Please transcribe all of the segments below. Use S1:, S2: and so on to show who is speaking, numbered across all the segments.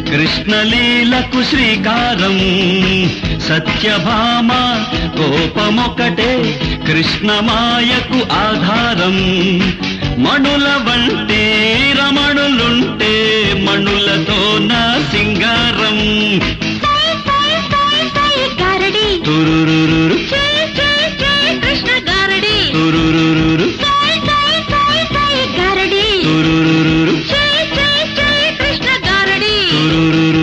S1: కృష్ణలీలకు శ్రీకారం సత్యభామ కోపమొకటే కృష్ణమాయకు ఆధారం మణుల వంటే రమణులుంటే మణులతో నా సింగారం
S2: సై సై సై సై గారడి
S1: తురురురు
S2: జై జై జై కృష్ణ గారడి
S1: తురురురు
S2: సై సై సై సై గారడి
S1: తురురురు
S2: జై జై జై కృష్ణ గారడి
S1: తురురురు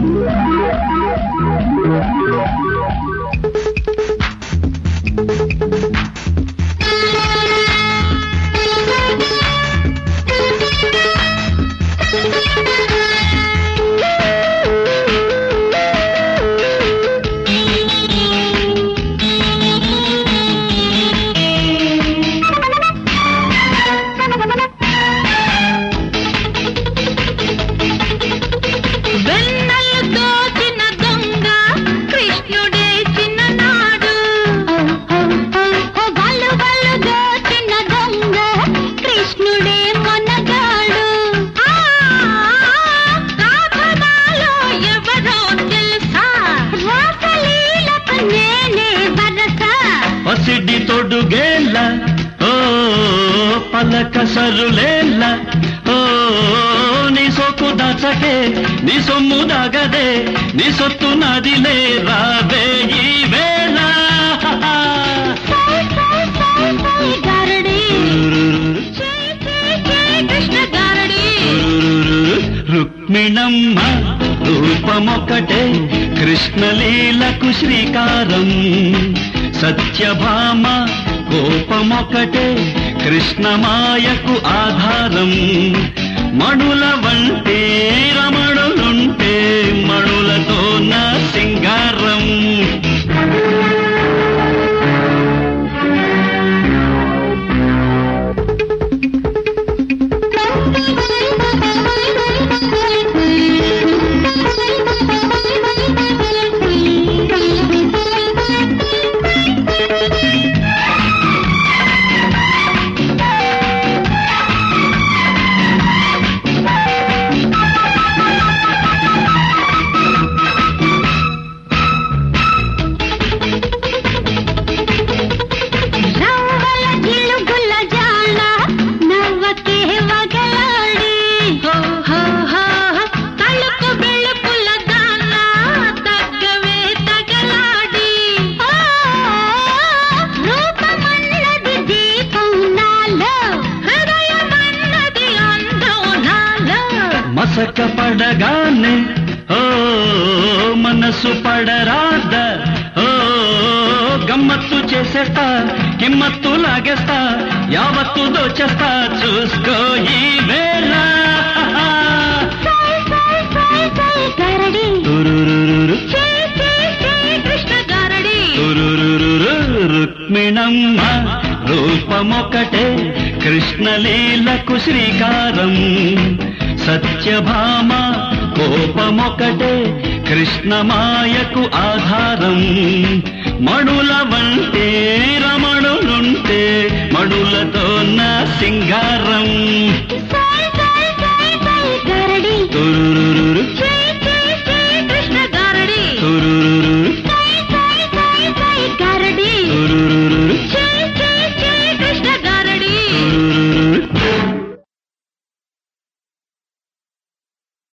S2: వెన్నెలు దోచిన దొంగ కృష్ణుడే చిన్ననాడు వాళ్ళు వాళ్ళు దోచిన దొంగ కృష్ణుడే మొనగాడు ఆ, రాధనాలో ఎవరో తెలుసా రాసలీలకు నేనే వరస
S1: పసిడి తొడుగేళ్ళ ఓ పలక సరులేళ్ళ ఓ నీ సొక్కు దాచకే నీ సొమ్ము దాగదే నీ సొత్తు నదిలే రావే ఈ వేళ
S2: సై సై సై సై గారడి
S1: తురురురు,
S2: జై జై జై కృష్ణ గారడి
S1: తురురురు. రుక్మిణమ్మ రూపమొకటే కృష్ణలీలకు శ్రీకారం సత్యభామ కోపమొకటే కృష్ణమాయకు ఆధారం మణుల వంటే రమణులుంటే మణులతో నా సింగారం
S2: రవ్వల జిలుగుల జాల నవ్వకే వగలాడి హో హో హో తలుపు వెలుపుల దాన తగ్గవే తగలాడి ఆ, రూపమన్నది దీపం నాలో హృదయమన్నది అందం నాలో
S1: మసక పడగానే ఓ మనసు పడరాద ఓ గమ్మత్తు చేసేస్తా కిమ్మత్తు లాగేస్తా యావత్తు దోచేస్తా చూసుకో ఈ వేళ
S2: సై సై సై సై గారడి
S1: తురురురు,
S2: జై జై జై కృష్ణ గారడి
S1: తురురురు, రుక్మిణమ్మ రూపమొకటే కృష్ణలీలకు శ్రీకారం సత్యభామ కోపమొకటే కృష్ణమాయకు ఆధారం మణుల వంటే రమణులుంటే మణులతో నా సింగారం
S2: సై సై సై సై గారడి
S1: తురురురు
S2: జై